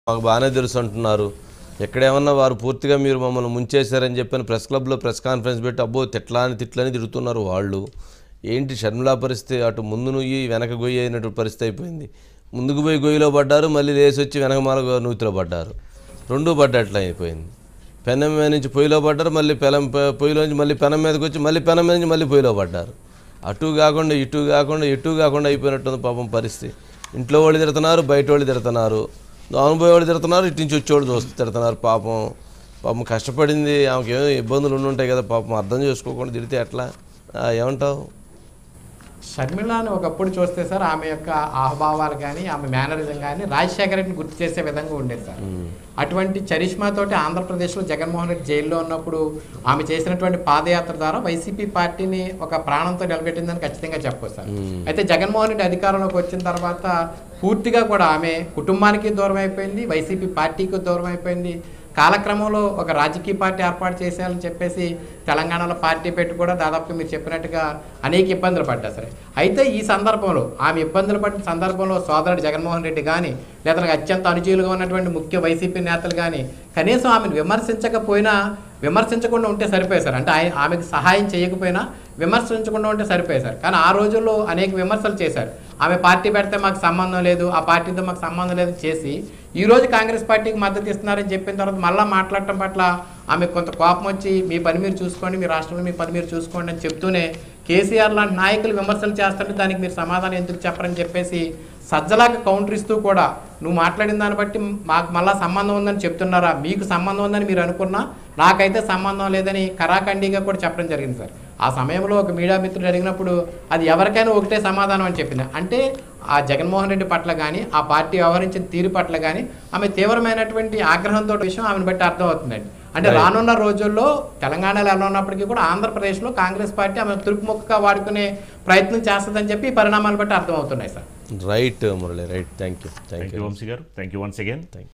మాకు బాగానే తెలుసు అంటున్నారు ఎక్కడేమన్నా వారు పూర్తిగా మీరు మమ్మల్ని ముంచేశారని చెప్పిన ప్రెస్ క్లబ్లో ప్రెస్ కాన్ఫరెన్స్ పెట్టి అబ్బో తిట్లని తిట్లని తిడుతున్నారు వాళ్ళు ఏంటి షర్మిలా పరిస్థితి అటు ముందు నుయ్యి వెనక గొయ్యి అయినట్టు పరిస్థితి అయిపోయింది ముందుకు పోయి గొయ్యిలో పడ్డారు మళ్ళీ లేచి వచ్చి వెనకమాల నూతిలో పడ్డారు రెండూ పడ్డట్లు అయిపోయింది పెనం మీద నుంచి పొయ్యిలో పడ్డారు మళ్ళీ పెనం పొ- పొయ్యిలో నుంచి మళ్ళీ పెనం మీదకి వచ్చి మళ్ళీ పెనం మీద నుంచి మళ్ళీ పొయ్యిలో పడ్డారు అటు కాకుండా ఇటు కాకుండా ఇటు కాకుండా అయిపోయినట్టుంది పాపం పరిస్థితి ఇంట్లో వాళ్ళు తిడుతున్నారు బయట వాళ్ళు తిడుతున్నారు అనుభవ వాళ్ళు తిడుతున్నారు ఇటు నుంచి వచ్చేవాళ్ళు చూస్తూ తిడుతున్నారు పాపం పాపం కష్టపడింది ఆమెకి ఏమో ఇబ్బందులు ఉండి ఉంటాయి కదా పాపం అర్థం చేసుకోకుండా తిడితే ఎట్లా ఆ, ఏమంటావు షర్మిలాని ఒకప్పుడు చూస్తే సార్ ఆమె యొక్క ఆహభావాలు కానీ ఆమె మేనరిజం కానీ రాజశేఖర రెడ్డిని గుర్తు చేసే విధంగా ఉండేది సార్ అటువంటి చరిష్మాతోటి ఆంధ్రప్రదేశ్లో జగన్మోహన్ రెడ్డి జైల్లో ఉన్నప్పుడు ఆమె చేసినటువంటి పాదయాత్ర ద్వారా వైసీపీ పార్టీని ఒక ప్రాణంతో నిలబెట్టిందని ఖచ్చితంగా చెప్పొచ్చు సార్ అయితే జగన్మోహన్ రెడ్డి అధికారంలోకి వచ్చిన తర్వాత పూర్తిగా కూడా ఆమె కుటుంబానికి దూరం అయిపోయింది వైసీపీ పార్టీకి దూరం అయిపోయింది కాలక్రమంలో ఒక రాజకీయ పార్టీ ఏర్పాటు చేసేయాలని చెప్పేసి తెలంగాణలో పార్టీ పెట్టి కూడా దాదాపుగా మీరు చెప్పినట్టుగా అనేక ఇబ్బందులు పడ్డా సరే అయితే ఈ సందర్భంలో ఆమె ఇబ్బందులు పడిన సందర్భంలో సోదరుడు జగన్మోహన్ రెడ్డి కానీ లేదా అత్యంత అనుచరులుగా ఉన్నటువంటి ముఖ్య వైసీపీ నేతలు కానీ కనీసం ఆమెను విమర్శించకపోయినా విమర్శించకుండా ఉంటే సరిపోయేది సార్ అంటే ఆయన ఆమెకు సహాయం చేయకపోయినా విమర్శించకుండా ఉంటే సరిపోయేది సార్ కానీ ఆ రోజుల్లో అనేక విమర్శలు చేశారు ఆమె పార్టీ పెడితే మాకు సంబంధం లేదు ఆ పార్టీతో మాకు సంబంధం లేదు చేసి ఈ రోజు కాంగ్రెస్ పార్టీకి మద్దతు ఇస్తున్నారని చెప్పిన తర్వాత మళ్ళీ మాట్లాడటం పట్ల ఆమె కొంత కోపం వచ్చి మీ పని మీరు చూసుకోండి మీ రాష్ట్రంలో మీ పని మీరు చూసుకోండి అని చెప్తూనే కేసీఆర్ లాంటి నాయకులు విమర్శలు చేస్తుంటే దానికి మీరు సమాధానం ఎందుకు చెప్పరని చెప్పేసి సజ్జలాగా కౌంటర్ ఇస్తూ కూడా నువ్వు మాట్లాడిన దాన్ని బట్టి మాకు మళ్ళా సంబంధం ఉందని చెప్తున్నారా మీకు సంబంధం ఉందని మీరు అనుకున్నా నాకైతే సంబంధం లేదని కరాఖండిగా కూడా చెప్పడం జరిగింది సార్ ఆ సమయంలో ఒక మీడియా మిత్రుడు అడిగినప్పుడు అది ఎవరికైనా ఒకటే సమాధానం అని చెప్పింది అంటే ఆ జగన్మోహన్ రెడ్డి పట్ల కానీ ఆ పార్టీ వ్యవహరించిన తీరు పట్ల కానీ ఆమె తీవ్రమైనటువంటి ఆగ్రహంతో విషయం ఆమెను బట్టి అర్థమవుతుందండి అంటే రానున్న రోజుల్లో తెలంగాణలో ఎలా ఉన్నప్పటికీ కూడా ఆంధ్రప్రదేశ్లో కాంగ్రెస్ పార్టీ ఆమె తురుపుముక్కగా వాడుకునే ప్రయత్నం చేస్తుందని చెప్పి ఈ పరిణామాలు బట్టి అర్థమవుతున్నాయి sir right Murali right thank you thank thank you you Vamshi garu thank you once again thank